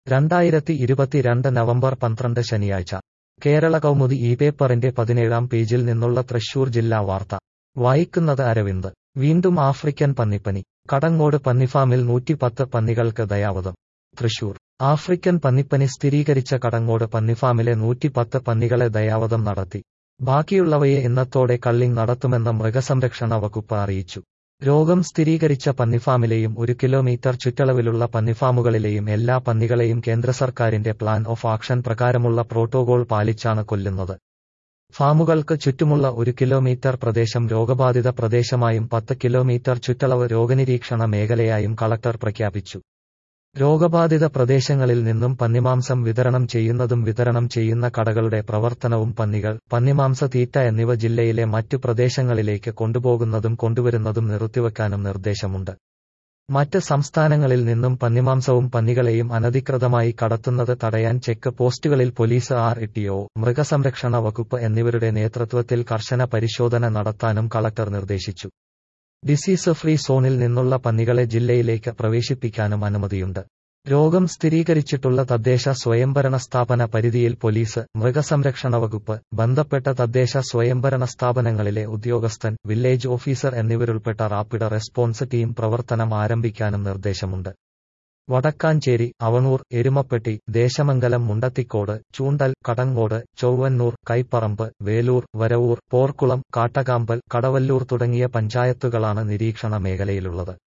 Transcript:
രണ്ടായിരത്തി ഇരുപത്തിരണ്ട് നവംബർ പന്ത്രണ്ട് ശനിയാഴ്ച കേരള കൗമുദി ഈ പേപ്പറിന്റെ പതിനേഴാം പേജിൽ നിന്നുള്ള തൃശൂർ ജില്ലാ വാർത്ത വായിക്കുന്നത് അരവിന്ദ് വീണ്ടും ആഫ്രിക്കൻ പന്നിപ്പനി കടങ്ങോട് പന്നിഫാമിൽ നൂറ്റിപ്പത്ത് പന്നികൾക്ക് ദയാവധം തൃശൂർ ആഫ്രിക്കൻ പന്നിപ്പനി സ്ഥിരീകരിച്ച കടങ്ങോട് പന്നിഫാമിലെ നൂറ്റിപ്പത്ത് പന്നികളെ ദയാവധം നടത്തി ബാക്കിയുള്ളവയെ ഇന്നത്തോടെ കള്ളിങ് നടത്തുമെന്ന് മൃഗസംരക്ഷണ വകുപ്പ് അറിയിച്ചു രോഗം സ്ഥിരീകരിച്ച പന്നിഫാമിലെയും ഒരു കിലോമീറ്റർ ചുറ്റളവിലുള്ള പന്നിഫാമുകളിലെയും എല്ലാ പന്നികളെയും കേന്ദ്ര സർക്കാരിന്റെ പ്ലാൻ ഓഫ് ആക്ഷൻ പ്രകാരമുള്ള പ്രോട്ടോകോൾ പാലിച്ചാണ് കൊല്ലുന്നത് ഫാമുകൾക്ക് ചുറ്റുമുള്ള ഒരു കിലോമീറ്റർ പ്രദേശം രോഗബാധിത പ്രദേശമായും പത്ത് കിലോമീറ്റർ ചുറ്റളവ് രോഗനിരീക്ഷണ മേഖലയായും കളക്ടർ പ്രഖ്യാപിച്ചു രോഗബാധിത പ്രദേശങ്ങളിൽ നിന്നും പന്നിമാംസം വിതരണം ചെയ്യുന്നതും വിതരണം ചെയ്യുന്ന കടകളുടെ പ്രവർത്തനവും പന്നികൾ പന്നിമാംസ തീറ്റ എന്നിവ ജില്ലയിലെ മറ്റു പ്രദേശങ്ങളിലേക്ക് കൊണ്ടുപോകുന്നതും കൊണ്ടുവരുന്നതും നിർത്തിവെക്കാനും നിർദ്ദേശമുണ്ട് മറ്റ് സംസ്ഥാനങ്ങളിൽ നിന്നും പന്നിമാംസവും പന്നികളെയും അനധികൃതമായി കടത്തുന്നത് തടയാൻ ചെക്ക് പോസ്റ്റുകളിൽ പോലീസ് ആർ ഇട്ടിഒ മൃഗസംരക്ഷണ വകുപ്പ് എന്നിവരുടെ നേതൃത്വത്തിൽ കർശന പരിശോധന നടത്താനും കളക്ടർ നിർദ്ദേശിച്ചു ഡിസീസ് ഫ്രീ സോണിൽ നിന്നുള്ള പന്നികളെ ജില്ലയിലേക്ക് പ്രവേശിപ്പിക്കാനും അനുമതിയുണ്ട് രോഗം സ്ഥിരീകരിച്ചിട്ടുള്ള തദ്ദേശ സ്വയംഭരണ സ്ഥാപന പരിധിയിൽ പോലീസ് മൃഗസംരക്ഷണ വകുപ്പ് ബന്ധപ്പെട്ട തദ്ദേശ സ്വയംഭരണ സ്ഥാപനങ്ങളിലെ ഉദ്യോഗസ്ഥൻ വില്ലേജ് ഓഫീസർ എന്നിവരുൾപ്പെട്ട റാപ്പിഡ് റെസ്പോൺസ് ടീം പ്രവർത്തനം ആരംഭിക്കാനും നിർദ്ദേശമുണ്ട് വടക്കാഞ്ചേരി അവണൂർ എരുമപ്പെട്ടി ദേശമംഗലം മുണ്ടത്തിക്കോട് ചൂണ്ടൽ കടങ്ങോട് ചൊവ്വന്നൂർ കൈപ്പറമ്പ് വേലൂർ വരവൂർ പോർക്കുളം കാട്ടകാമ്പൽ കടവല്ലൂർ തുടങ്ങിയ പഞ്ചായത്തുകളാണ് നിരീക്ഷണ മേഖലയിലുള്ളത്